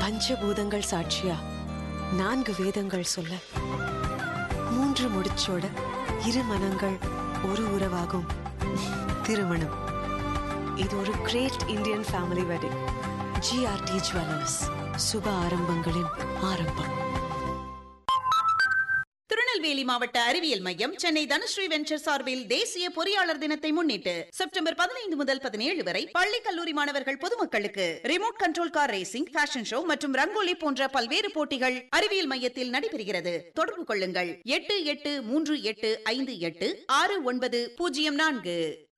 பஞ்சபூதங்கள் சாட்சியா நான்கு வேதங்கள் சொல்ல மூன்று முடிச்சோட இரு மனங்கள் ஒரு உறவாகும் திருமணம் இது ஒரு great Indian family wedding GRT jewellers சுப ஆரம்பங்களின் ஆரம்பம் திருநெல்வேலி மாவட்ட அறிவியல் மையம் சென்னை தனுஸ்ரீ வெஞ்சர் சார்பில் தேசிய பொறியாளர் தினத்தை முன்னிட்டு செப்டம்பர் பதினைந்து முதல் பதினேழு வரை பள்ளி கல்லூரி மாணவர்கள் பொதுமக்களுக்கு remote control car racing fashion show மற்றும் ரங்கோலி போன்ற பல்வேறு போட்டிகள் அறிவியல் மையத்தில் நடைபெறுகிறது தொடர்பு கொள்ளுங்கள் எட்டு எட்டு மூன்று எட்டு ஐந்து எட்டு ஆறு ஒன்பது பூஜ்ஜியம் நான்கு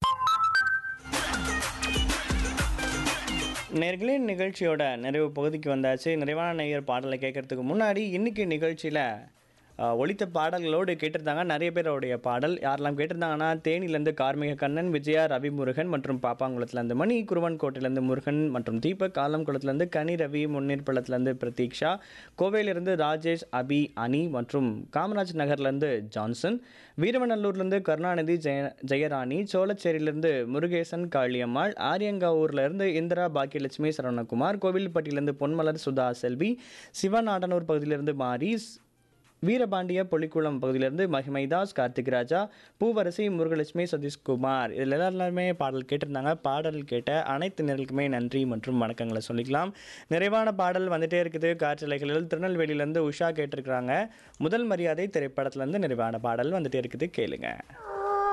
நேர்களே நிகழ்ச்சியோட நிறைவு பகுதிக்கு வந்தாச்சு நிறைவான நேயர் பாடலை கேட்கறதுக்கு முன்னாடி இன்னைக்கு நிகழ்ச்சியில் ஒலித்த பாடல்களோடு கேட்டிருந்தாங்க நிறைய பேருடைய பாடல் யாரெல்லாம் கேட்டிருந்தாங்கன்னா தேனிலேருந்து கார்மிக கண்ணன் விஜயா ரவி முருகன் மற்றும் பாப்பாங்குளத்துலேருந்து மணி குருவன் கோட்டையிலேருந்து முருகன் மற்றும் தீபக் ஆலம்குளத்துலேருந்து கனி ரவி முன்னீர்பள்ளத்துலேருந்து பிரதீக்ஷா கோவையிலிருந்து ராஜேஷ் அபி அனி மற்றும் காமராஜ் நகர்லேருந்து ஜான்சன் வீரவநல்லூர்லேருந்து கருணாநிதி ஜெய ஜெயராணி சோழச்சேரியிலேருந்து முருகேசன் காளியம்மாள் ஆரியங்காவூர்லேருந்து இந்திரா பாக்கியலட்சுமி சரவணகுமார் கோவில்பட்டியிலேருந்து பொன்மலர் சுதா செல்வி சிவநாடனூர் பகுதியிலிருந்து மாரிஸ் வீரபாண்டிய பொலிக்குளம் பகுதியிலிருந்து மகிமைதாஸ் கார்த்திக் ராஜா பூவரசி முருகலட்சுமி சதீஷ்குமார் இதில் எல்லாருமே பாடல் கேட்டிருந்தாங்க பாடல் கேட்ட அனைத்து நேர்களுக்குமே நன்றி மற்றும் வணக்கங்களை சொல்லிக்கலாம் நிறைவான பாடல் வந்துட்டே இருக்குது காற்றலைகளில் திருநெல்வேலியிலேருந்து உஷா கேட்டிருக்கிறாங்க முதல் மரியாதை திரைப்படத்துலேருந்து நிறைவான பாடல் வந்துட்டே இருக்குது கேளுங்க